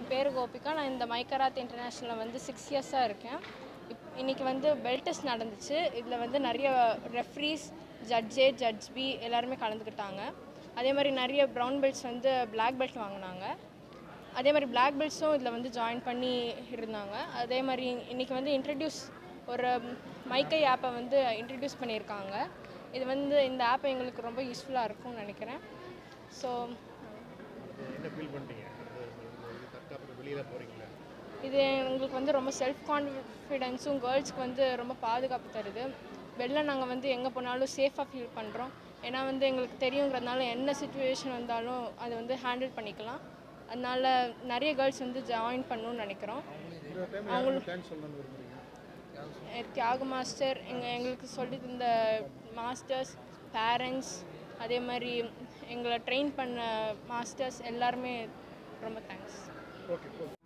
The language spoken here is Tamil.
என் பேர் கோபிகா நான் இந்த மைக்கராத் இன்டர்நேஷ்னலில் வந்து சிக்ஸ் இயர்ஸாக இருக்கேன் இப் இன்னைக்கு வந்து பெல்ட் டெஸ்ட் நடந்துச்சு இதில் வந்து நிறைய ரெஃப்ரீஸ் ஜட்ஜே ஜட்ஜ் பி எல்லாருமே கலந்துக்கிட்டாங்க அதே மாதிரி நிறைய ப்ரௌன் பெல்ட்ஸ் வந்து பிளாக் பெல்ட் வாங்கினாங்க அதே மாதிரி பிளாக் பெல்ட்ஸும் இதில் வந்து ஜாயின் பண்ணி இருந்தாங்க அதே மாதிரி இன்றைக்கி வந்து இன்ட்ரடியூஸ் ஒரு மைக்கை ஆப்பை வந்து இன்ட்ரடியூஸ் பண்ணியிருக்காங்க இது வந்து இந்த ஆப் எங்களுக்கு ரொம்ப யூஸ்ஃபுல்லாக இருக்கும்னு நினைக்கிறேன் ஸோ என்ன ஃபீல் பண்ணுறீங்க தற்காப்பு வெளியில் போகிறீங்களா இது எங்களுக்கு வந்து ரொம்ப செல்ஃப் கான்ஃபிடென்ஸும் கேர்ள்ஸ்க்கு வந்து ரொம்ப பாதுகாப்பு தருது வெளில நாங்கள் வந்து எங்கே போனாலும் சேஃபாக ஃபீல் பண்ணுறோம் ஏன்னா வந்து எங்களுக்கு தெரியுங்கிறதுனால என்ன சுச்சுவேஷன் வந்தாலும் அதை வந்து ஹேண்டில் பண்ணிக்கலாம் அதனால நிறைய கேர்ள்ஸ் வந்து ஜாயின் பண்ணணும்னு நினைக்கிறோம் இந்த டைம் அவங்களுக்கு- தேங்க்ஸ் சொல்லணும்னு விரும்புறீங்க அஹ் தியாக மாஸ்டர் எங்கள் எங்களுக்கு சொல்லி தந்த மாஸ்டர்ஸ் பேரண்ட்ஸ் அதே மாதிரி எங்களை ட்ரெயின் பண்ண மாஸ்டர்ஸ் எல்லாருமே ரொம்ப தேங்க்ஸ் ஓகே ஓகே